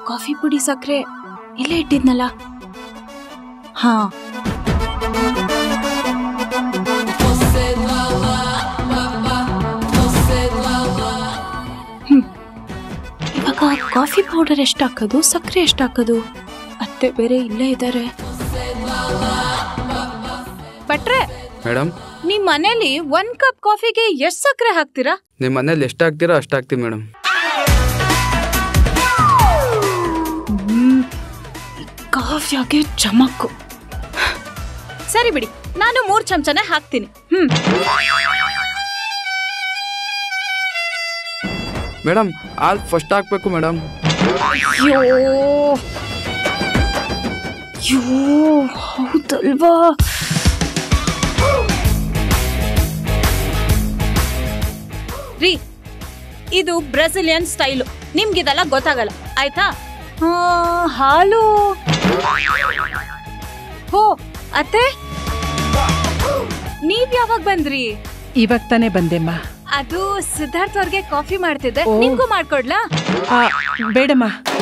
Coffee ಪುಡಿ ಸಕ್ಕರೆ ಇಲ್ಲೇ ಇಟ್ಟಿದ್ನಲ್ಲ ಹಾ ಹ್ಮ್. ಇವಾಗ ಕಾಫಿ ಪೌಡರ್ ಎಷ್ಟು ಹಾಕೋದು ಸಕ್ಕರೆ ಎಷ್ಟು ಹಾಕೋದು ಅತ್ತೆ ಬೇರೆ ಇಲ್ಲೇ ಇದ್ದಾರೆ ಭಟ್ರೆ ಮೇಡಮ್ ನಿಮ್ ಮನೇಲಿ ಒಂದ್ ಕಪ್ ಕಾಫಿಗೆ ಎಷ್ಟ್ ಸಕ್ಕರೆ ಹಾಕ್ತೀರಾ ನಿಮ್ಮ ಮನೇಲಿ ಎಷ್ಟು ಹಾಕ್ತೀರೋ ಅಷ್ಟು ಹಾಕ್ತೀವಿ ಮೇಡಮ್ ಕಾಫಿಯಾಗೆ ಚಮಕ್ಕು ಸರಿ ಬಿಡಿ ನಾನು ಮೂರ್ ಚಮಚನೆ ಹಾಕ್ತೀನಿ ಹ್ಮ್ ಮೇಡಮ್ ಹಾಲು ಫಸ್ಟ್ ಹಾಕ್ಬೇಕು ಮೇಡಮ್ ಅಯ್ಯೋ ಅಯ್ಯೋ ಹೌದಲ್ವಾ ರೀ ಇದು ಬ್ರೆಸಿಲಿಯನ್ ಸ್ಟೈಲು ನಿಮ್ಗಿದೆಲ್ಲ ಗೊತ್ತಾಗಲ್ಲ ಆಯ್ತಾ ಆ, ಹಾಲು ಹೋ ಅತ್ತೆ ನೀವ್ ಯಾವಾಗ ಬಂದ್ರಿ ಇವಾಗ ತಾನೇ ಬಂದೆಮ್ಮ ಅದು ಸಿದ್ಧಾರ್ಥ್ ಅವ್ರಿಗೆ ಕಾಫಿ ಮಾಡ್ತಿದ್ದೆ ಓ. ನಿಮ್ಗೂ ಮಾಡ್ಕೊಡ್ಲಾ ಆ, ಬೇಡಮ್ಮ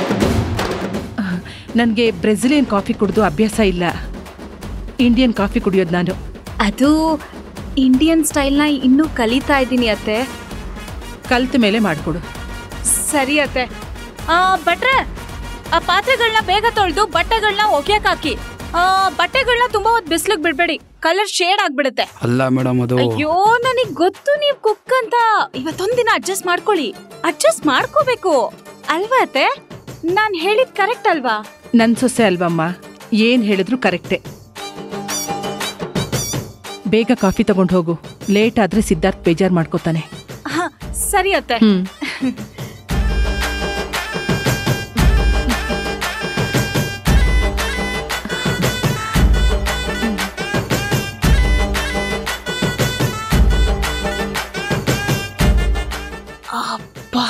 ನನಗೆ ಬ್ರೆಜಿಲಿಯನ್ ಕಾಫಿ ಕುಡಿದು ಅಭ್ಯಾಸ ಇಲ್ಲ ಇಂಡಿಯನ್ ಕಾಫಿ ಕುಡಿಯೋದು ನಾನು ಅದು ಇಂಡಿಯನ್ ಸ್ಟೈಲ್ನ ಇನ್ನೂ ಕಲಿತಾ ಇದ್ದೀನಿ ಅತ್ತೆ ಕಲ್ತ ಮೇಲೆ ಮಾಡಿಕೊಡು ಸರಿ ಅತ್ತೆ ಆ ಭಟ್ರೆ ಆ ಪಾತ್ರೆಗಳನ್ನ ಬೇಗ ತೊಳೆದು ಬಟ್ಟೆಗಳನ್ನ ಒಗ್ಯಕ್ ಹಾಕಿ ಆ ಬಟ್ಟೆಗಳನ್ನ ತುಂಬಾ ಹೊತ್ತು ಬಿಸ್ಲಿಗೆ ಬಿಡ್ಬೇಡಿ ಕಲರ್ ಶೇಡ್ ಆಗ್ಬಿಡುತ್ತೆ ಅಲ್ಲ ಮೇಡಮ್ ಅದು ಅಯ್ಯೋ ನನಗ್ ಗೊತ್ತು ನೀವ್ ಕುಕ್ ಅಂತ ಇವತ್ತೊಂದಿನ ಅಡ್ಜಸ್ಟ್ ಮಾಡ್ಕೊಳ್ಳಿ ಅಡ್ಜಸ್ಟ್ ಮಾಡ್ಕೋಬೇಕು ಅಲ್ವಾ ಅತ್ತೆ ನಾನ್ ಹೇಳಿದ್ ಕರೆಕ್ಟ್ ಅಲ್ವಾ ನನ್ನ ಸೊಸೆ ಅಲ್ವಮ್ಮ ಏನು ಹೇಳಿದ್ರು ಕರೆಕ್ಟೇ ಬೇಗ ಕಾಫಿ ತಗೊಂಡು ಹೋಗು ಲೇಟ್ ಆದ್ರೆ ಸಿದ್ಧಾರ್ಥ್ ಬೇಜಾರ್ ಮಾಡ್ಕೋತಾನೆ ಹ, ಸರಿ ಅತ್ತೆ ಹ್ಮ್ ಅಬ್ಬಾ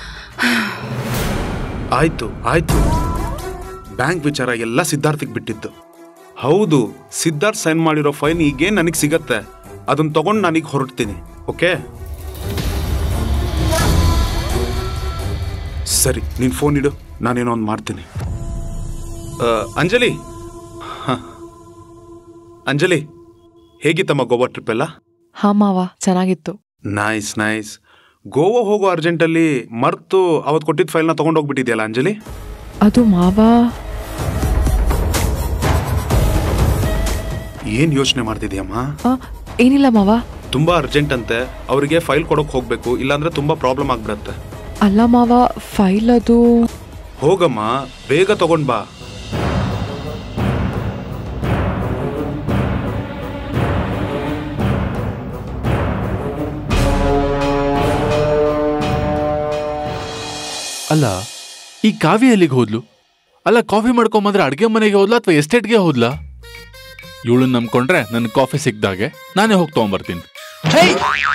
ಆಯ್ತು ಆಯ್ತು ಬ್ಯಾಂಕ್ ವಿಚಾರ ಎಲ್ಲ ಸಿದ್ಧಾರ್ಥಿಗೆ ಬಿಟ್ಟಿದ್ದು ಹೌದು ಸಿದ್ಧಾರ್ಥ್ ಸೈನ್ ಮಾಡಿರೋ ಫೈನ್ ಈಗೇನ್ ನನಗೆ ಸಿಗತ್ತೆ ಅದನ್ನ ತಗೊಂಡು ನಾನೀಗ ಹೊರಡ್ತೀನಿ ಓಕೆ ಸರಿ ನೀನು ಫೋನ್ ಇಡು ನಾನೇನೋ ಒಂದು ಮಾಡ್ತೀನಿ ಆ, ಅಂಜಲಿ ಹ. ಅಂಜಲಿ ಹೇಗಿತ್ತಮ್ಮ ಗೋವಾ ಟ್ರಿಪ್ ಎಲ್ಲ ಹಾ ಮಾವ ಚೆನ್ನಾಗಿತ್ತು ನೈಸ್ ನೈಸ್ ಗೋವಾ ಹೋಗೋ ಅರ್ಜೆಂಟಲ್ಲಿ ಮರ್ತು ಅವತ್ತು ಕೊಟ್ಟಿದ್ದ ಫೈಲ್ನ ತೊಗೊಂಡೋಗ್ಬಿಟ್ಟಿದ್ಯಲ್ಲ ಅಂಜಲಿ ಅದು ಮಾವ ಏನ್ ಯೋಚನೆ ಮಾಡ್ತಿದ್ಯಮ್ಮ ಆ, ಏನಿಲ್ಲ ಮಾವ ತುಂಬಾ ಅರ್ಜೆಂಟ್ ಅಂತೆ ಅವರಿಗೆ ಫೈಲ್ ಕೊಡೋಕ್ ಹೋಗ್ಬೇಕು ಇಲ್ಲಾಂದ್ರೆ ತುಂಬಾ ಪ್ರಾಬ್ಲಮ್ ಆಗ್ಬಿಡತ್ತೆ ಅಲ್ಲ ಮಾವ ಫೈಲ್ ಅದು ಹೋಗಮ್ಮ ಬೇಗ ತಗೊಂಡ್ ಬಾ ಅಲ್ಲ ಈ ಕಾವ್ಯ ಎಲ್ಲಿಗೆ ಹೋದ್ಲು ಅಲ್ಲ ಕಾಫಿ ಮಾಡ್ಕೊಂಬಂದ್ರೆ ಅಡ್ಗೆ ಮನೆಗೆ ಹೋದ್ಲಾ ಅಥವಾ ಎಸ್ಟೇಟ್ಗೆ ಹೋದ್ಲಾ ಇವಳನ್ನ ನಂಬ್ಕೊಂಡ್ರೆ ನನ್ ಕಾಫಿ ಸಿಕ್ದಾಗೆ ನಾನೇ ಹೋಗಿ ತಗೊಂಬರ್ತೀನಿ ಹೇ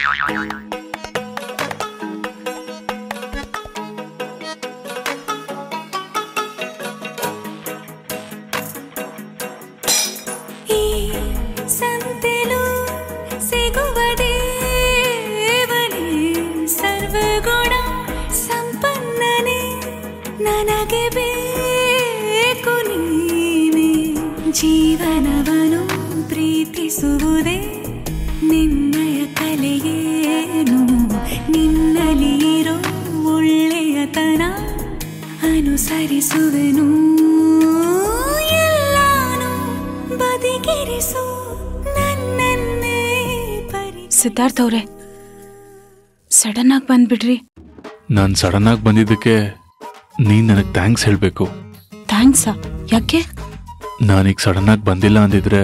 ಈ ಸಂತೆಲು ಸಿಗುವ ದೇವನೇ ಸರ್ವಗುಣ ಸಂಪನ್ನನೇ ನನಗೆ ಬೇಕು ನೀವೇ ಜೀವನವನು ಪ್ರೀತಿಸುವುದೇ ನಿನ್ನಯ ಕಲೆಯೇನು ನಿನ್ನಲಿರೋ ಒಳ್ಳೆಯತನ ಅನುಸರಿಸುವೆನು ಎಲ್ಲಾನು ಬದಿಗಿರಿಸು ನನ್ನನ್ನೇ ಪರಿ ಸಿದ್ಧಾರ್ಥ್ ಅವ್ರೆ ಸಡನ್ ಆಗಿ ಬಂದ್ಬಿಡ್ರಿ ನಾನು ಸಡನ್ ಆಗಿ ಬಂದಿದ್ದಕ್ಕೆ ನೀನ್ ನನಗೆ ಥ್ಯಾಂಕ್ಸ್ ಹೇಳ್ಬೇಕು ಥ್ಯಾಂಕ್ಸಾ ಯಾಕೆ ನಾನೀಗ ಸಡನ್ ಆಗಿ ಬಂದಿಲ್ಲ ಅಂದಿದ್ರೆ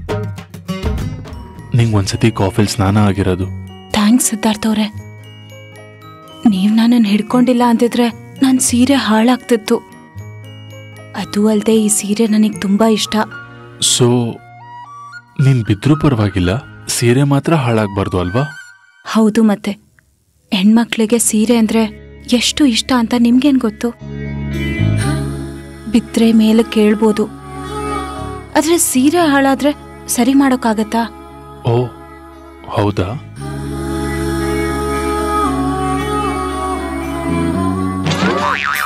ನಿಂಗೆ ಒಂದ್ಸತಿ ಕಾಫಿಲ್ ಸ್ನಾನ ಆಗಿರೋದು ಥ್ಯಾಂಕ್ಸ್ ಸಿದ್ಧಾರ್ಥ್ ಅವ್ರೆ ನೀವ್ ನನ್ನನ್ನು ಹಿಡ್ಕೊಂಡಿಲ್ಲ ಅಂದಿದ್ರೆ ನನ್ ಸೀರೆ ಹಾಳಾಗ್ತಿತ್ತು ಅದು ಅಲ್ಲದೆ ಈ ಸೀರೆ ನನಗೆ ತುಂಬಾ ಇಷ್ಟ ಸೊ ನೀನ್ ಬಿದ್ರೂ ಪರವಾಗಿಲ್ಲ ಸೀರೆ ಮಾತ್ರ ಹಾಳಾಗ್ಬಾರ್ದು ಅಲ್ವಾ ಹೌದು ಮತ್ತೆ ಹೆಣ್ಮಕ್ಳಿಗೆ ಸೀರೆ ಅಂದ್ರೆ ಎಷ್ಟು ಇಷ್ಟ ಅಂತ ನಿಮ್ಗೇನ್ ಗೊತ್ತು ಬಿದ್ರೆ ಮೇಲೆ ಕೇಳ್ಬೋದು ಆದ್ರೆ ಸೀರೆ ಹಾಳಾದ್ರೆ ಸರಿ ಮಾಡೋಕ್ಕಾಗತ್ತಾ ಓ ಹೌದಾ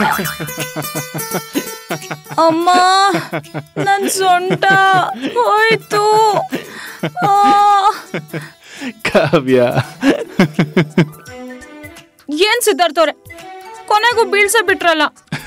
ಅಮ್ಮ ನನ್ ಸೊಂಟ ಹೋಯ್ತು ಆ, ಕಾವ್ಯ ಏನ್ ಸಿದ್ಧಾರ್ಥ ಅವ್ರೆ ಕೊನೆಗೂ ಬೀಳ್ಸ ಬಿಟ್ರಲ್ಲ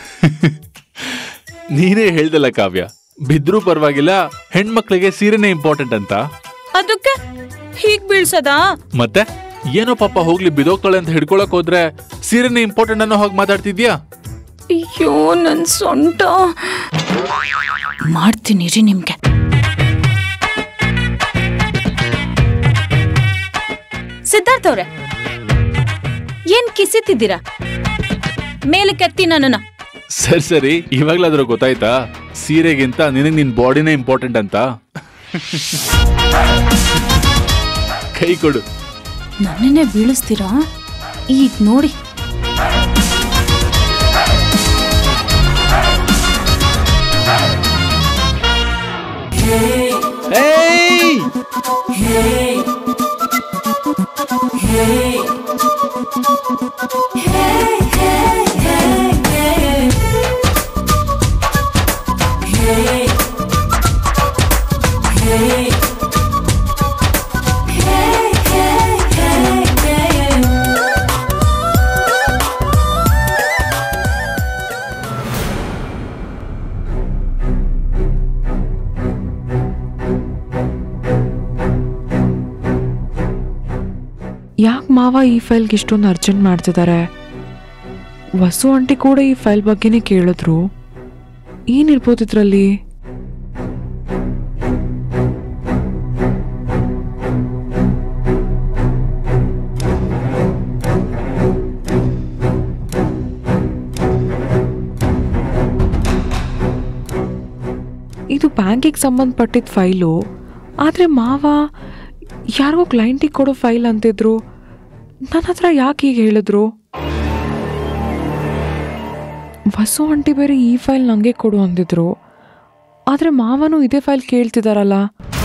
ನೀನೇ ಹೇಳ್ದಲ್ಲ ಕಾವ್ಯ ಬಿದ್ರೂ ಪರವಾಗಿಲ್ಲ ಹೆಣ್ಮಕ್ಳಿಗೆ ಸೀರೆನೇ ಇಂಪಾರ್ಟೆಂಟ್ ಅಂತ ಅದಕ್ಕೆ ಹೀಗ್ ಬೀಳ್ಸದಾ ಮತ್ತೆ ಏನೋ ಪಾಪ ಹೋಗ್ಲಿ ಬಿದೋಗ್ತಾಳೆ ಅಂತ ಹಿಡ್ಕೊಳಕ್ ಹೋದ್ರೆ ಸೀರೆನೇ ಇಂಪಾರ್ಟೆಂಟ್ ಅನ್ನೋ ಹೋಗಿ ಮಾತಾಡ್ತಿದ್ಯಾ ಅಯ್ಯೋ ನನ್ ಸೊಂಟ ಮಾಡ್ತೀನಿ ರೀ ನಿಮ್ಗೆ ಸಿದ್ಧಾರ್ಥ ಅವ್ರೆ ಏನ್ ಕಿಸಿತಿದ್ದೀರಾ ಮೇಲೆ ಕೆತ್ತಿ ನನ್ನನ್ನ ಸರಿ ಸರಿ ಇವಾಗ್ಲಾದ್ರೂ ಗೊತ್ತಾಯ್ತಾ ಸೀರೆಗಿಂತ ನಿನಗ್ ನಿನ್ ಬಾಡಿನೇ ಇಂಪಾರ್ಟೆಂಟ್ ಅಂತ ಕೈ ಕೊಡು ನನ್ನನ್ನೇ ಬೀಳಿಸ್ತೀರಾ ಈಗ ನೋಡಿ ಯಾಕೆ ಮಾವ ಈ ಫೈಲ್ಗೆ ಇಷ್ಟೊಂದು ಅರ್ಜೆಂಟ್ ಮಾಡ್ತಿದ್ದಾರೆ ವಸು ಆಂಟಿ ಕೂಡ ಈ ಫೈಲ್ ಬಗ್ಗೆನೇ ಕೇಳಿದ್ರು ಏನಿರ್ಬೋದು ಇದ್ರಲ್ಲಿ ಇದು ಬ್ಯಾಂಕಿಗೆ ಸಂಬಂಧಪಟ್ಟಿದ್ದ ಫೈಲು ಆದರೆ ಮಾವ ಯಾರಿಗೋ ಕ್ಲೈಂಟಿಗೆ ಕೊಡೋ ಫೈಲ್ ಅಂತಿದ್ರು ನನ್ನ ಹತ್ರ ಯಾಕೆ ಹೀಗೆ ಹೇಳಿದ್ರು ವಸು ಆಂಟಿ ಬೇರೆ ಈ ಫೈಲ್ ನನಗೆ ಕೊಡು ಅಂದಿದ್ರು ಆದರೆ ಮಾವನು ಇದೇ ಫೈಲ್ ಕೇಳ್ತಿದಾರಲ್ಲ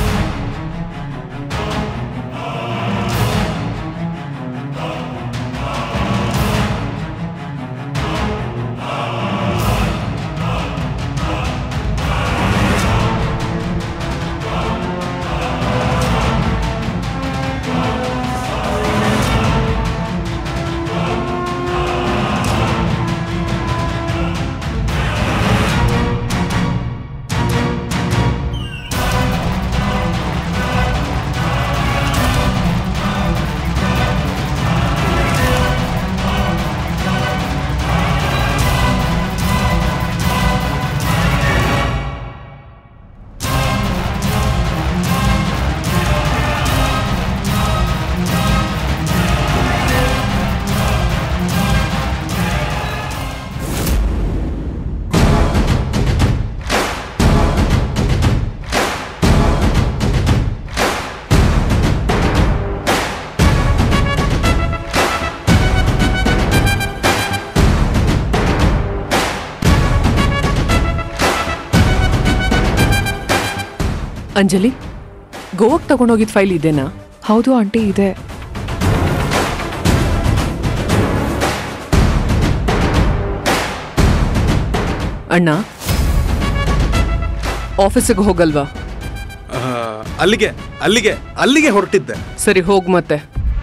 ಅಂಜಲಿ ಗೋವಾಕ್ ತಗೊಂಡೋಗಿದ್ ಫೈಲ್ ಇದೆನಾ ಹೌದು ಆಂಟಿ ಇದೆ ಅಣ್ಣ ಆಫೀಸಿಗೆ ಹೋಗಲ್ವಾ ಆ, ಅಲ್ಲಿಗೆ ಅಲ್ಲಿಗೆ ಅಲ್ಲಿಗೆ ಹೊರಟಿದ್ದೆ ಸರಿ ಹೋಗ್ ಮತ್ತೆ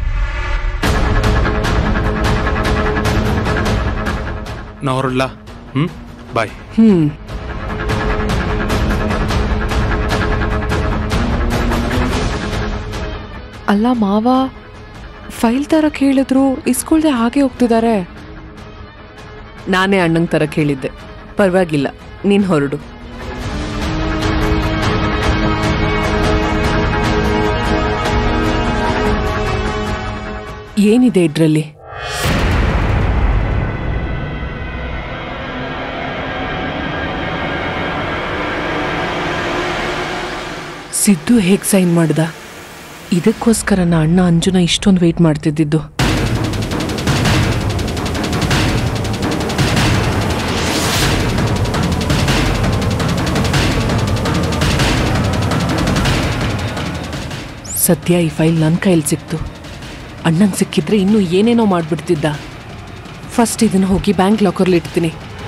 ನಾ ಹೊರಡ್ಲ ಹ್ಮ್ ಬಾಯ್ ಹ್ಮ್ ಅಲ್ಲ ಮಾವ ಫೈಲ್ ತರ ಕೇಳಿದ್ರು ಇಸ್ಕೊಳ್ದೆ ಹಾಗೆ ಹೋಗ್ತಿದ್ದಾರೆ ನಾನೇ ಅಣ್ಣಂಗ್ ತರ ಕೇಳಿದ್ದೆ ಪರವಾಗಿಲ್ಲ ನೀನ್ ಹೊರಡು ಏನಿದೆ ಇದ್ರಲ್ಲಿ ಸಿದ್ದು ಹೇಗ್ ಸೈನ್ ಮಾಡ್ದ ಇದಕ್ಕೋಸ್ಕರ ನಾ ಅಣ್ಣ ಅಂಜುನ ಇಷ್ಟೊಂದು ವೆಯ್ಟ್ ಮಾಡ್ತಿದ್ದಿದ್ದು ಸದ್ಯ ಈ ಫೈಲ್ ನನ್ನ ಕೈಯಲ್ಲಿ ಸಿಕ್ತು ಅಣ್ಣಂಗೆ ಸಿಕ್ಕಿದ್ರೆ ಇನ್ನೂ ಏನೇನೋ ಮಾಡ್ಬಿಡ್ತಿದ್ದ ಫಸ್ಟ್ ಇದನ್ನು ಹೋಗಿ ಬ್ಯಾಂಕ್ ಲಾಕರ್ಲಿ ಇಡ್ತೀನಿ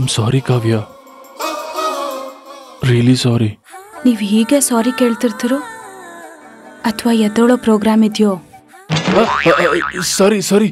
I'm sorry Kavya really sorry ನೀವು ಹೀಗೆ ಸಾರಿ ಕೇಳ್ತಿರ್ತಿರೋ ಅಥವಾ ಎದ್ದೋಳೋ ಪ್ರೋಗ್ರಾಮ್ ಇದೆಯೋ sorry sorry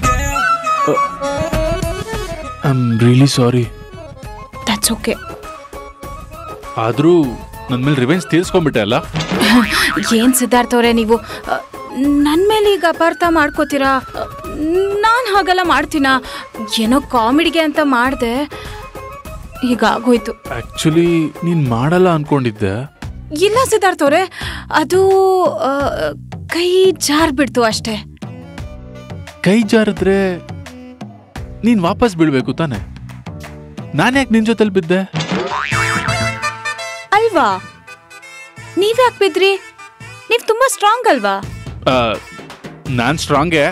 I am really sorry that's okay ಆದರೂ ನನ್ನ ಮೇಲೆ ರಿವೆಂಜ್ ತೀರ್ಸ್ಕೊಂಡ್ಬಿಟ್ಟೆ ಅಲ್ಲ ಏನ್ ಸಿದ್ಧಾರ್ಥ ಅವರೇ ನೀವು ನನ್ನ ಮೇಲೆ ಈಗ ಅಪಾರ್ಥ ಮಾಡ್ಕೋತೀರಾ ನಾನು ಹಾಗೆಲ್ಲ ಮಾಡ್ತೀನ ಏನೋ ಕಾಮಿಡಿಗೆ ಅಂತ ಮಾಡಿದೆ ಈಗ ಆಗೋಯ್ತು ಆಕ್ಚುಲಿ ನೀನ್ ಮಾಡಲ್ಲ ಅನ್ಕೊಂಡಿದ್ದೆ ಇಲ್ಲ ಸಿದ್ಧಾರ್ಥ ಅವರೇ ಅದು ಆ, ಕೈ ಜಾರ್ ಬಿಡ್ತು ಅಷ್ಟೇ ಕೈ ಜಾರಿದ್ರೆ ನೀನ್ ವಾಪಸ್ ಬೀಳ್ಬೇಕು ತಾನೆ ನಾನು ಯಾಕೆ ನಿನ್ ಜೊತೆಲಿ ಬಿದ್ದೆ ಅಲ್ವಾ ನೀವ್ಯಾಕ್ ಬಿದ್ರಿ ನೀವ್ ತುಂಬಾ ಸ್ಟ್ರಾಂಗ್ ಅಲ್ವಾ ಆ, ನಾನ್ ಸ್ಟ್ರಾಂಗೆ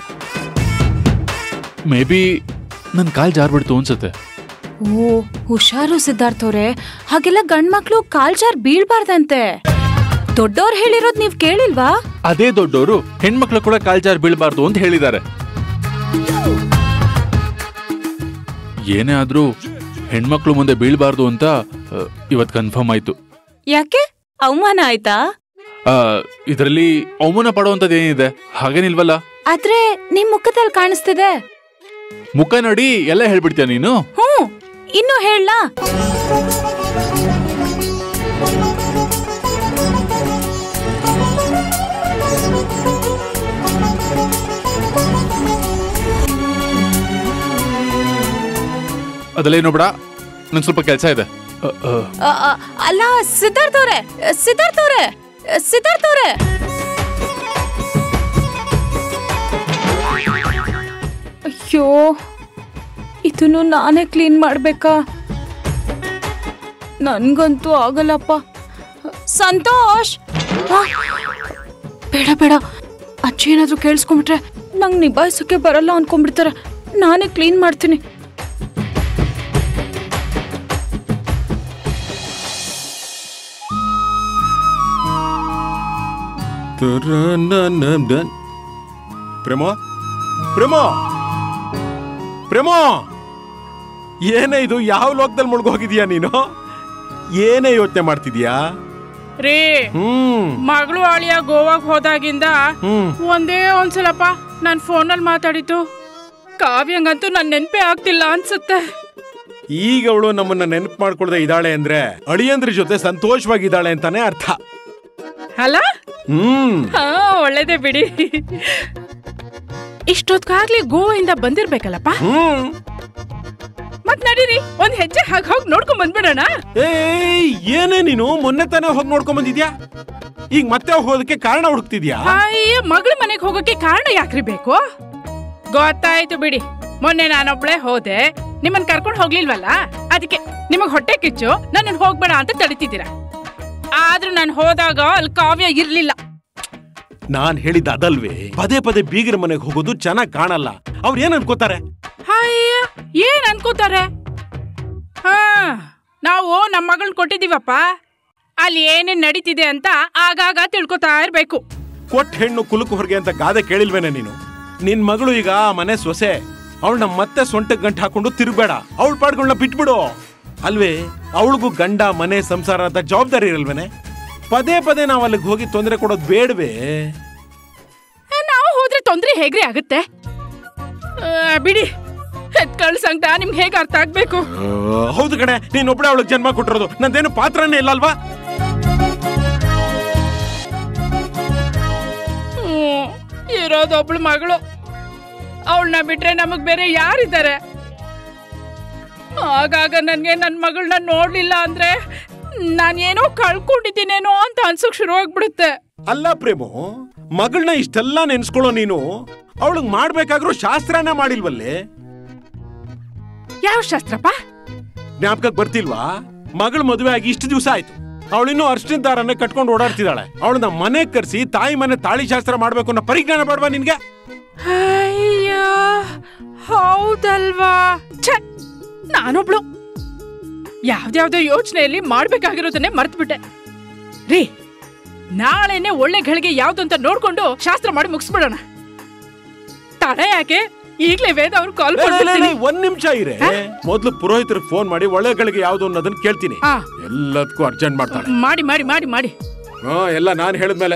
ಮೇ ಬಿ ನನ್ನ ಕಾಲ್ ಜಾರ್ಬಿಡ್ತು ಅನ್ಸುತ್ತೆ ಓ ಹುಷಾರು ಸಿದ್ಧಾರ್ಥ ಅವ್ರೆ ಹಾಗೆಲ್ಲ ಗಂಡ್ಮಕ್ಳು ಕಾಲ್ ಜಾರ್ ಬೀಳ್ಬಾರ್ದಂತೆ ದೊಡ್ಡವ್ರು ಹೇಳಿರೋದ್ ನೀವ್ ಕೇಳಿಲ್ವಾ ಅದೇ ದೊಡ್ಡವರು ಹೆಣ್ಮಕ್ಳು ಕೂಡ ಕಾಲ್ ಜಾರ್ ಬೀಳ್ಬಾರ್ದು ಅಂತ ಹೇಳಿದ್ದಾರೆ ಏನೇ ಆದ್ರೂ ಹೆಣ್ಮಕ್ಳು ಮುಂದೆ ಬೀಳ್ಬಾರ್ದು ಅಂತ ಇವತ್ತು ಕನ್ಫರ್ಮ್ ಆಯ್ತು ಯಾಕೆ ಅವಮಾನ ಆಯ್ತಾ ಇದರಲ್ಲಿ ಅವಮಾನ ಪಡುವಂಥದ್ದು ಏನಿದೆ ಹಾಗೇನಿಲ್ವಲ್ಲ ಆದ್ರೆ ನಿಮ್ ಮುಖದಲ್ಲಿ ಕಾಣಿಸ್ತಿದೆ ಮುಖ ನೋಡಿ ಎಲ್ಲ ಹೇಳ್ಬಿಡ್ತೀಯ ನೀನು ಹ್ಞೂ ಇನ್ನು ಹೇಳಲಾ ಅದಲ್ಲೇನು ಬಿಡ ನಂಗೆ ಸ್ವಲ್ಪ ಕೆಲಸ ಇದೆ ಅ, ಅ, ಅ, ಅ, ಅಲ್ಲ ಸಿದ್ಧಾರ್ಥ ಅವ್ರೆ ಸಿದ್ಧಾರ್ಥ ಅವ್ರೆ ಸಿದ್ಧಾರ್ಥ ಅವ್ರೆ ಅಯ್ಯೋ ಇದನ್ನು ನಾನೇ ಕ್ಲೀನ್ ಮಾಡ್ಬೇಕಾ ನನ್ಗಂತೂ ಆಗಲ್ಲಪ್ಪ ಸಂತೋಷ್ ಆ, ಬೇಡ ಬೇಡ ಅಜ್ಜಿ ಏನಾದ್ರೂ ಕೇಳಿಸ್ಕೊಂಡ್ಬಿಟ್ರೆ ನಂಗೆ ನಿಭಾಯಿಸೋಕೆ ಬರಲ್ಲ ಅನ್ಕೊಂಡ್ಬಿಡ್ತಾರೆ ನಾನೇ ಕ್ಲೀನ್ ಮಾಡ್ತೀನಿ ಪ್ರೇಮ ಪ್ರೇಮ ಪ್ರೇಮ ಏನೇ ಇದು ಯಾವ ಲೋಕದಲ್ಲಿ ಮುಳುಗೋಗಿದ್ಯಾ ನೀನು ಏನೇ ಯೋಚನೆ ಮಾಡ್ತಿದ್ಯಾ ರೀ ಹ್ಮ್ ಮಗಳು ಅಳಿಯ ಗೋವಾಗ್ ಹೋದಾಗಿಂದ ಹ್ಮ್ ಒಂದೇ ಒಂದ್ಸಲಪ್ಪ ನಾನ್ ಫೋನಲ್ಲಿ ಮಾತಾಡಿದ್ದು ಕಾವ್ಯಂಗಂತೂ ನನ್ ನೆನ್ಪೇ ಆಗ್ತಿಲ್ಲ ಅನ್ಸುತ್ತೆ ಈಗ ಅವಳು ನಮ್ಮನ್ನ ನೆನಪು ಮಾಡ್ಕೊಳ್ದೆ ಇದ್ದಾಳೆ ಅಂದ್ರೆ ಅಳಿಯಂದ್ರ ಜೊತೆ ಸಂತೋಷವಾಗಿದ್ದಾಳೆ ಅಂತಾನೆ ಅರ್ಥ ಅಲ್ಲ ಹ್ಮ್ ಹಾ ಒಳ್ಳೇದೇ ಬಿಡಿ ಇಷ್ಟೊತ್ಗಾಗ್ಲಿ ಗೋವಾಯಿಂದ ಬಂದಿರ್ಬೇಕಲ್ಲಪ್ಪ ಹ್ಮ್ ಮತ್ ನಡೀರಿ ಒಂದ್ ಹೆಜ್ಜೆ ಹಾಗೆ ಹೋಗಿ ನೋಡ್ಕೊಂಡ್ ಬಂದ್ಬಿಡೋಣ ಏಯ್ ಏನೇ ನೀನು ಮೊನ್ನೆ ತಾನೇ ಹೋಗಿ ನೋಡ್ಕೊಂಡ್ ಬಂದಿದ್ಯಾ ಈಗ ಮತ್ತೆ ಹೋಗೋದಕ್ಕೆ ಕಾರಣ ಹುಡುಕ್ತಿದ್ಯಾ ಅಯ್ಯ ಮಗಳ ಮನೆಗೆ ಹೋಗಕ್ಕೆ ಕಾರಣ ಯಾಕ್ರಿ ಬೇಕು ಗೊತ್ತಾಯ್ತು ಬಿಡಿ ಮೊನ್ನೆ ನಾನೊಬ್ಳೆ ಹೋದೆ ನಿಮ್ಮನ್ ಕರ್ಕೊಂಡು ಹೋಗ್ಲಿಲ್ವಲ್ಲ ಅದಕ್ಕೆ ನಿಮಗ್ ಹೊಟ್ಟೆ ಕಿಚ್ಚು ನನ್ನನ್ ಹೋಗ್ಬೇಡ ಅಂತ ತಡಿತಿದ್ದೀರಾ ಆದ್ರೂ ನಾನು ಹೋದಾಗ ಅಲ್ಲಿ ಕಾವ್ಯ ಇರ್ಲಿಲ್ಲ ನಾನ್ ಹೇಳಿದ್ದ ಅದಲ್ವೇ ಪದೇ ಪದೇ ಬೀಗರ ಮನೆಗೆ ಹೋಗೋದು ಚೆನ್ನಾಗ್ ಕಾಣಲ್ಲ ಅವ್ರು ಏನ್ ಅನ್ಕೋತಾರೆ ಅಯ್ಯ ಏನ್ ಅನ್ಕೋತಾರೆ ಹಾ ನಾವು ನಮ್ಮ ಮಗಳ್ ಕೊಟ್ಟಿದೀವಪ್ಪ ಅಲ್ಲಿ ಏನೇನ್ ನಡೀತಿದೆ ಅಂತ ಆಗಾಗ ತಿಳ್ಕೊತಾ ಇರ್ಬೇಕು ಕೊಟ್ಟ ಹೆಣ್ಣು ಕುಲುಕು ಹೊರಗೆ ಅಂತ ಗಾದೆ ಕೇಳಿಲ್ವೇನೆ ನೀನು ನಿನ್ ಮಗಳು ಈಗ ಆ ಮನೆ ಸೊಸೆ ಅವಳನ್ನ ಮತ್ತೆ ಸೊಂಟಕ್ಕೆ ಗಂಟು ಹಾಕೊಂಡು ತಿರುಗಬೇಡ ಅವಳ ಪಾಡ್ಗಳನ್ನ ಬಿಟ್ಬಿಡು ಅಲ್ವೇ ಅವಳಿಗೂ ಗಂಡ ಮನೆ ಸಂಸಾರ ಅಂತ ಜವಾಬ್ದಾರಿ ಇರಲ್ವೇನೆ ಪದೇ ಪದೇ ನಾವು ಅಲ್ಲಿಗೆ ಹೋಗಿ ತೊಂದರೆ ಕೊಡೋದು ಬೇಡವೇ ನಾವು ಹೋದ್ರೆ ತೊಂದ್ರೆ ಹೇಗ್ರಿ ಆಗುತ್ತೆ ಆ, ಬಿಡಿ ಹೆತ್ ಕಳ್ಸಂತ ನಿಮ್ಗೆ ಹೇಗೆ ಅರ್ಥ ಆಗ್ಬೇಕು ಹೌದು ಕಣೆ ನೀನೊಬ್ಳೆ ಅವಳಿಗೆ ಜನ್ಮ ಕೊಟ್ಟಿರೋದು ನಂದೇನು ಪಾತ್ರನೇ ಇಲ್ಲ ಅಲ್ವಾ ಹ್ಮ್, ಇರೋದೊಬ್ಳು ಮಗಳು ಅವಳನ್ನ ಬಿಟ್ರೆ ನಮಗ್ ಬೇರೆ ಯಾರಿದ್ದಾರೆ ಆಗಾಗ ನನ್ಗೆ ನನ್ ಮಗಳನ್ನ ನೋಡ್ಲಿಲ್ಲ ಅಂದ್ರೆ ನಾನೇನೋ ಕಳ್ಕೊಂಡಿದ್ದೀನೇನೋ ಅಂತ ಅನ್ಸಕ್ ಶುರು ಆಗ್ಬಿಡುತ್ತೆ ಅಲ್ಲ ಪ್ರೇಮು ಮಗಳನ್ನ ಇಷ್ಟೆಲ್ಲ ನೆನ್ಸ್ಕೊಳ್ಳೋ ನೀನು ಅವಳಿಗೆ ಮಾಡ್ಬೇಕಾದ್ರೂ ಶಾಸ್ತ್ರನೇ ಮಾಡಿಲ್ವಲ್ಲೇ ಯಾವ ಶಾಸ್ತ್ರಪ್ಪ ಜ್ಞಾಪಕಕ್ಕೆ ಬರ್ತಿಲ್ವಾ ಮಗಳ ಮದುವೆ ಆಗಿ ಇಷ್ಟು ದಿವಸ ಆಯ್ತು ಅವಳಿನ್ನೂ ಅರ್ಶಿನ ದಾರನ್ನ ಕಟ್ಕೊಂಡು ಓಡಾಡ್ತಿದ್ದಾಳೆ ಅವಳನ್ನ ಮನೆ ಕರ್ಸಿ ತಾಯಿ ಮನೆ ತಾಳಿ ಶಾಸ್ತ್ರ ಮಾಡ್ಬೇಕು ಅನ್ನೋ ಪರಿಜ್ಞಾನ ಬೇಡವಾ ನಿನ್ಗೆ ಅಯ್ಯ ಹೌದಲ್ವಾ ಛೆ ನಾನೊಬ್ಳು ಯಾವ್ದ್ಯಾವ್ದೋ ಯೋಚನೆಯಲ್ಲಿ ಮಾಡ್ಬೇಕಾಗಿರೋದನ್ನೇ ಮರ್ತ್ಬಿಟ್ಟೆ ರೀ ನಾಳೆನೆ ಒಳ್ಳೆ ಗಳಿಗೆ ಯಾವ್ದು ಅಂತ ನೋಡ್ಕೊಂಡು ಶಾಸ್ತ್ರ ಮಾಡಿ ಮುಗಿಸ್ಬಿಡೋಣ ತಡ ಯಾಕೆ ಈಗ್ಲೇ ವೇದ ಅವ್ರು ಕಾಲ್ ಲೇ, ಲೇ, ಲೇ, ಮಾಡ್ಬಿಡ್ತೀನಿ ಲೇ, ಒಂದ್ ನಿಮಿಷ ಇರೇ ಮೊದ್ಲು ಪುರೋಹಿತರಿಗೆ ಫೋನ್ ಮಾಡಿ ಒಳ್ಳೆಗಳಿಗೆ ಯಾವ್ದು ಅನ್ನೋದನ್ನ ಕೇಳ್ತೀನಿ ಆ. ಎಲ್ಲದಕ್ಕೂ ಅರ್ಜೆಂಟ್ ಮಾಡ್ತಾಳೆ ಮಾಡಿ ಮಾಡಿ ಮಾಡಿ ಮಾಡಿ ಹಾ ಎಲ್ಲ ನಾನ್ ಹೇಳಿದ್ಮೇಲೆ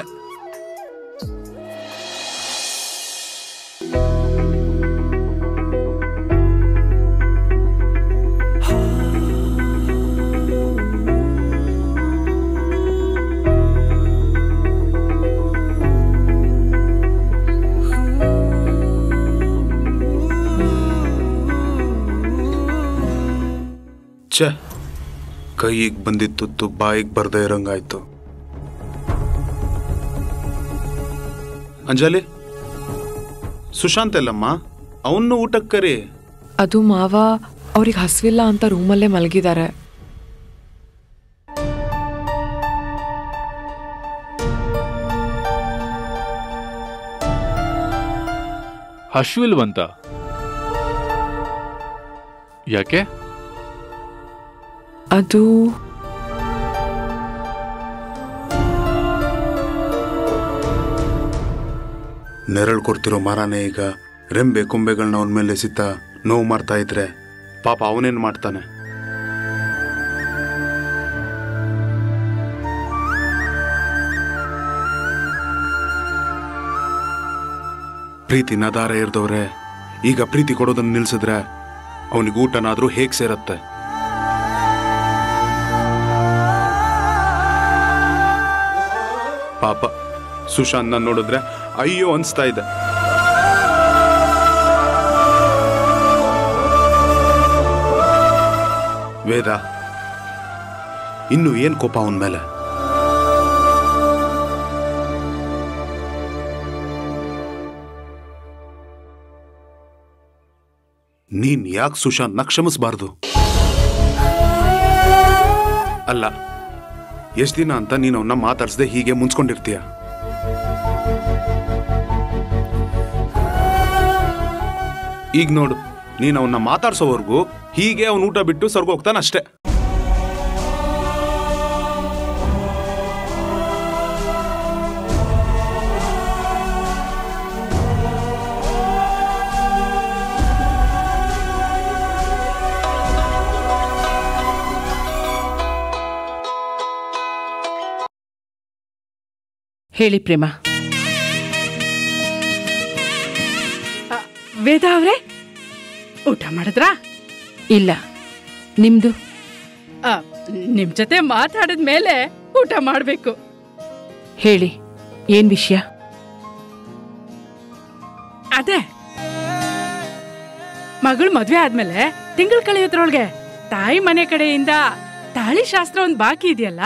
ಛೆ ಕೈಗೆ ಬಂದಿದ್ದು ತುತ್ತು ಬಾಯಿಗೆ ಬರ್ದೇ ಇರಂಗಾಯ್ತು ಅಂಜಲಿ ಸುಶಾಂತ್ ಎಲ್ಲಮ್ಮ ಅವನು ಊಟಕ್ಕೆ ಕರಿ ಅದು ಮಾವ ಅವ್ರಿಗೆ ಹಸಿವಿಲ್ಲ ಅಂತ ರೂಮಲ್ಲೇ ಮಲಗಿದ್ದಾರೆ ಹಶ್ವಿಲ್ವಂತ ಯಾಕೆ ಅದು ನೆರಳು ಕೊಡ್ತಿರೋ ಮರನೇ ಈಗ ರೆಂಬೆ ಕೊಂಬೆಗಳನ್ನ ಅವನ ಮೇಲೆ ಎಸಿತ ನೋವು ಮಾಡ್ತಾ ಇದ್ರೆ ಪಾಪ ಅವನೇನ್ ಮಾಡ್ತಾನೆ ಪ್ರೀತಿನ ದಾರ ಇರ್ದವ್ರೆ ಈಗ ಪ್ರೀತಿ ಕೊಡೋದನ್ನ ನಿಲ್ಸಿದ್ರೆ ಅವನಿಗೆ ಊಟನಾದ್ರೂ ಹೇಗ್ ಸೇರತ್ತೆ ಪಾಪ ಸುಶಾಂತ್ ನೋಡಿದ್ರೆ ಅಯ್ಯೋ ಅನ್ಸ್ತಾ ಇದೆ ವೇದ ಇನ್ನು ಏನ್ ಕೋಪ ಅವನ ಮೇಲೆ ನೀನ್ ಯಾಕೆ ಸುಶಾಂತ್ನ ಕ್ಷಮಿಸಬಾರ್ದು ಅಲ್ಲ ಎಷ್ಟ್ ದಿನ ಅಂತ ನೀನು ಅವನ್ನ ಮಾತಾಡ್ಸದೆ ಹೀಗೆ ಮುನ್ಸ್ಕೊಂಡಿರ್ತೀಯ ಈಗ ನೋಡು ನೀನು ಅವನ್ನ ಮಾತಾಡ್ಸೋವರೆಗೂ ಹೀಗೆ ಅವನ ಊಟ ಬಿಟ್ಟು ಸರ್ಗೋಗ್ತಾನಷ್ಟೇ ಹೇಳಿ ಪ್ರೇಮ ಅ, ವೇದ ಅವ್ರೆ ಊಟ ಮಾಡಿದ್ರಾ ಇಲ್ಲ ನಿಮ್ದು ಅ, ನಿಮ್ ಜೊತೆ ಮಾತಾಡಿದ ಮೇಲೆ ಊಟ ಮಾಡ್ಬೇಕು ಹೇಳಿ ಏನ್ ವಿಷಯ ಅದೇ ಮಗಳು ಮದ್ವೆ ಆದ್ಮೇಲೆ ತಿಂಗಳು ಕಳೆಯೋದ್ರೊಳಗೆ ತಾಯಿ ಮನೆ ಕಡೆಯಿಂದ ತಾಳಿ ಶಾಸ್ತ್ರ ಒಂದ್ ಬಾಕಿ ಇದೆಯಲ್ಲ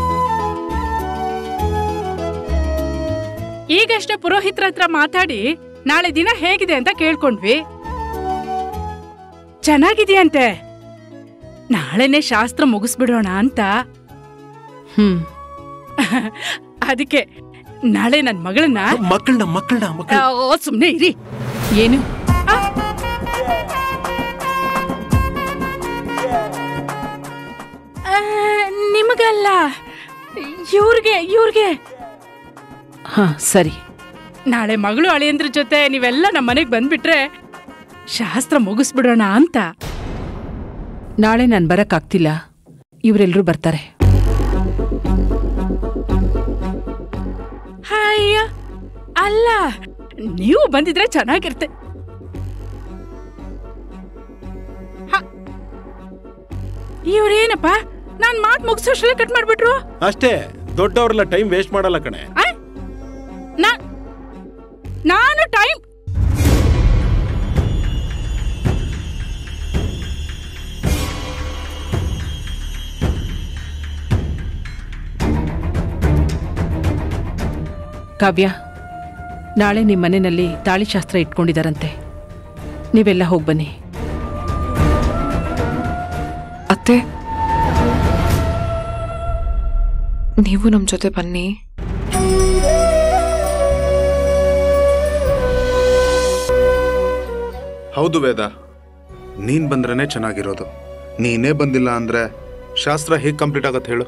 ಈಗಷ್ಟೇ ಪುರೋಹಿತರ ಹತ್ರ ಮಾತಾಡಿ ನಾಳೆ ದಿನ ಹೇಗಿದೆ ಅಂತ ಕೇಳ್ಕೊಂಡ್ವಿ ಚೆನ್ನಾಗಿದೆಯಂತೆ ನಾಳೆನೆ ಶಾಸ್ತ್ರ ಮುಗಿಸ್ಬಿಡೋಣ ಅಂತ ಹ್ಮ್ ಅದಕ್ಕೆ ನಾಳೆ ನನ್ ಮಗಳನ್ನ ಮಕ್ಕಳನ್ನ ಮಕ್ಕಳನ್ನ ಮಕ್ಕಳ ಓ ಸುಮ್ನೆ ಇರಿ ಏನು ಆ, ನಿಮಗಲ್ಲ ಇವ್ರಿಗೆ ಇವ್ರಿಗೆ ಹಾ ಸರಿ ನಾಳೆ ಮಗಳು ಅಳಿಯಂದ್ರ ಜೊತೆ ನೀವೆಲ್ಲ ನಮ್ಮ ಮನೆಗೆ ಬಂದ್ಬಿಟ್ರೆ ಶಾಸ್ತ್ರ ಮುಗಿಸ್ಬಿಡೋಣ ಅಂತ ನಾಳೆ ನಾನು ಬರಕ್ಕಾಗ್ತಿಲ್ಲ ಇವರೆಲ್ಲರೂ ಬರ್ತಾರೆ ಅಯ್ಯ ಅಲ್ಲ ನೀವು ಬಂದಿದ್ರೆ ಚೆನ್ನಾಗಿರ್ತೆ ಹ. ಇವ್ರೇನಪ್ಪ ನಾನ್ ಮಾತ್ ಮುಗಿಸೋಷ್ರಲ್ಲೇ ಕಟ್ ಮಾಡ್ಬಿಟ್ರು ಅಷ್ಟೇ ದೊಡ್ಡವ್ರೆಲ್ಲ ಟೈಮ್ ವೇಸ್ಟ್ ಮಾಡಲ್ಲ ಕಣೆ ಆ? ನಾ- ನಾನು ಟೈಮ್ ಕಾವ್ಯ ನಾಳೆ ನಿಮ್ಮ ಮನೆಯಲ್ಲಿ ತಾಳಿಶಾಸ್ತ್ರ ಇಟ್ಕೊಂಡಿದ್ದಾರಂತೆ ನೀವೆಲ್ಲ ಹೋಗಿ ಬನ್ನಿ ಅತ್ತೆ ನೀವು ನಮ್ಮ ಜೊತೆ ಬನ್ನಿ ಹೌದು ವೇದ ನೀನ್ ಬಂದ್ರೇನೆ ಚೆನ್ನಾಗಿರೋದು ನೀನೇ ಬಂದಿಲ್ಲ ಅಂದ್ರೆ ಶಾಸ್ತ್ರ ಹೇಗ್ ಕಂಪ್ಲೀಟ್ ಆಗತ್ತೆ ಹೇಳು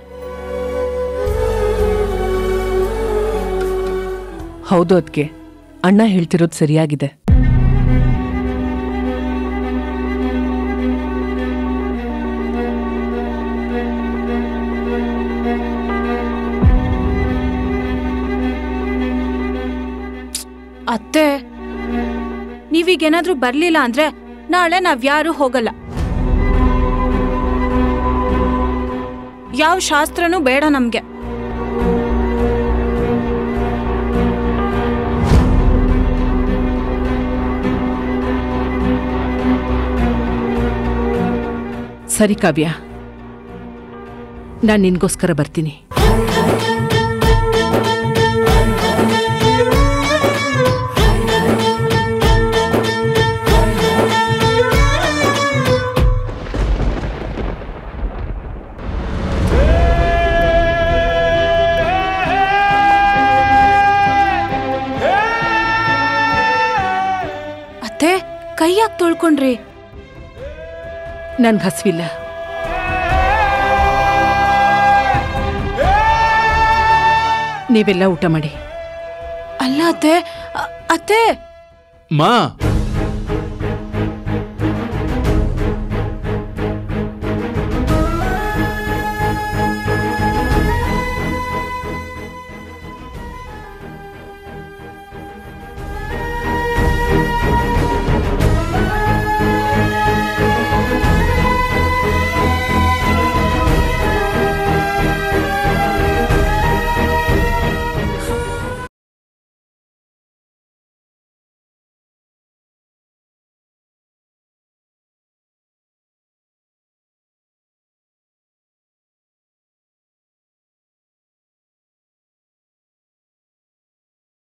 ಹೌದು ಅದಕ್ಕೆ ಅಣ್ಣ ಹೇಳ್ತಿರೋದು ಸರಿಯಾಗಿದೆ ನೀವೀಗೇನಾದ್ರೂ ಬರ್ಲಿಲ್ಲ ಅಂದ್ರೆ ನಾಳೆ ನಾವ್ಯಾರು ಹೋಗಲ್ಲ ಯಾವ ಶಾಸ್ತ್ರನೂ ಬೇಡ ನಮ್ಗೆ ಸರಿ ಕಾವ್ಯ ನಾನು ನಿನ್ಗೋಸ್ಕರ ಬರ್ತೀನಿ ಅತ್ತೆ ಕೈಯಾಗ್ ತೊಳ್ಕೊಂಡ್ರಿ ನನ್ಗೆ ಹಸಿವಿಲ್ಲ ನೀವೆಲ್ಲ ಊಟ ಮಾಡಿ ಅಲ್ಲ ಅತ್ತೆ ಅ- ಅತ್ತೆ ಮಾ